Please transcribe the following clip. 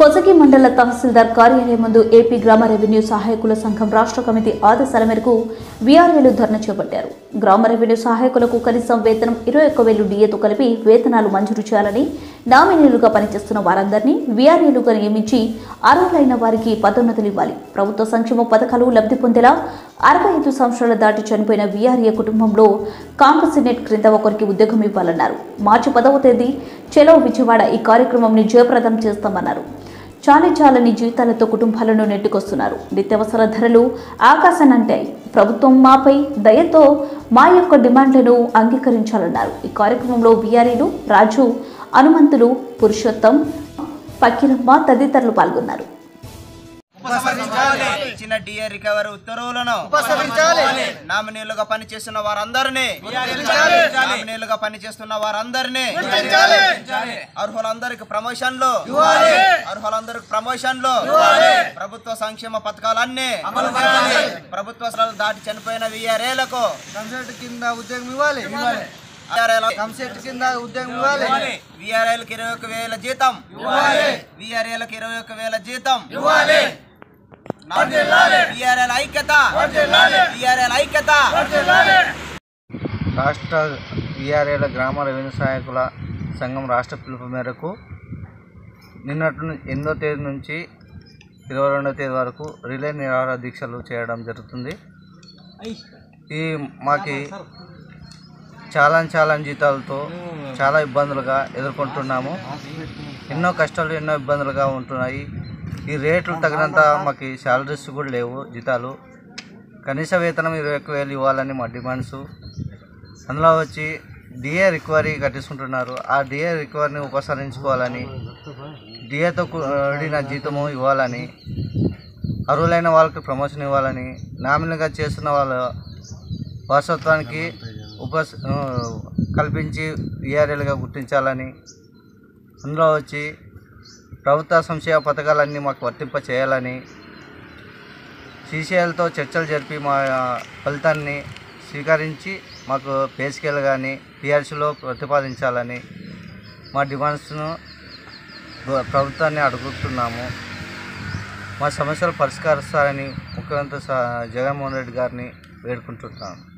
కొసగి మండల తహసీల్దార్ కార్యాలయం ముందు ఏపీ గ్రామ రెవెన్యూ సహాయకుల సంఘం రాష్ట్ర కమిటీ ఆదేశాల మేరకు వీఆర్ఏలు ధర్నా చేపట్టారు గ్రామ రెవెన్యూ సహాయకులకు కనీసం వేతనం ఇరవై ఒక్క వేలు డిఏతో కలిపి వేతనాలు మంజూరు చేయాలని నామినీలుగా పనిచేస్తున్న వారందరినీ వీఆర్ఏలుగా నియమించి అర్హులైన వారికి పదోన్నతులు ఇవ్వాలి ప్రభుత్వ సంక్షేమ పథకాలు లబ్ధి పొందేలా అరవై ఐదు సంవత్సరాలు దాటి చనిపోయిన వీఆర్ఏ కుటుంబంలో కాంపసినెట్ క్రింద ఒకరికి ఉద్యోగం ఇవ్వాలన్నారు మార్చి పదవ తేదీ చెలో విజయవాడ ఈ కార్యక్రమంని జయప్రదం చేస్తామన్నారు చాలి చాలని జీవితాలతో కుటుంబాలను నెట్టుకొస్తున్నారు నిత్యావసర ధరలు ఆకాశానంటాయి ప్రభుత్వం మాపై దయతో మా యొక్క డిమాండ్లను అంగీకరించాలన్నారు ఈ కార్యక్రమంలో బీఆర్ఈలు రాజు హనుమంతులు పురుషోత్తం పక్కిరమ్మ తదితరులు పాల్గొన్నారు ఉపసంహరించాలి ఇచ్చిన డిఏ రికవరీ ఉత్తర్వులను ఉపసంహరించాలి నామినీలుగా పనిచేస్తున్న వారందరినీ నామినీలుగా పనిచేస్తున్న వారందరినీ అర్హులందరికి ప్రమోషన్లు అర్హులందరికి ప్రమోషన్లు ప్రభుత్వ సంక్షేమ పథకాలన్నీ ప్రభుత్వ స్థలాలు దాటి చనిపోయిన విఆర్ఏలకు కన్సల్ట్ కింద ఉద్యోగం ఇవ్వాలి కంసెట్ కింద ఉద్యోగం ఇవ్వాలి విఆర్ఏలకు ఇరవై ఒక వేల జీతం విఆర్ఏలకు ఇరవై ఒక వేల జీతం విఆర్ఏల ఐక్యత విఆర్ఏల ఐక్యత రాష్ట్ర విఆర్ఏల గ్రామ రెవెన్యూ సహాయకుల సంఘం రాష్ట్ర పిలుపు మేరకు నిన్నటి ను- ఎనిమిదో తేదీ నుంచి ఇరవై రెండో తేదీ వరకు రిలే నిరాహార దీక్షలు చేయడం జరుగుతుంది ఈ మాకి చాలా చాలా జీతాలతో చాలా ఇబ్బందులుగా ఎదుర్కొంటున్నాము ఎన్నో కష్టాలు ఎన్నో ఇబ్బందులుగా ఉంటున్నాయి ఈ రేట్లు తగినంత మాకు శాలరీస్ కూడా లేవు జీతాలు కనీస వేతనం ఇరవై ఒక్క వేలు ఇవ్వాలని మా డిమాండ్స్ అందులో వచ్చి డిఏ రికవరీ కట్టించుకుంటున్నారు ఆ డిఏ రికవరీని ఉపసంహరించుకోవాలని డిఏతో కూడిన జీతము ఇవ్వాలని అర్హులైన వాళ్ళకి ప్రమోషన్ ఇవ్వాలని నామినీగా చేస్తున్న వాళ్ళ వారసత్వానికి ఉప కల్పించి విఆర్ఏలుగా గుర్తించాలని అందులో వచ్చి ప్రభుత్వ సంక్షేమ పథకాలన్నీ మాకు వర్తింప చేయాలని సీసీఎల్తో చర్చలు జరిపి మా ఫలితాన్ని స్వీకరించి మాకు పే స్కేల్ కానీ పిఆర్సీలో ప్రతిపాదించాలని మా డిమాండ్స్ను ప్రభుత్వాన్ని అడుగుతున్నాము మా సమస్యలు పరిష్కరిస్తారని ముఖ్యమంత్రి స- జగన్మోహన్ రెడ్డి గారిని వేడుకుంటున్నాను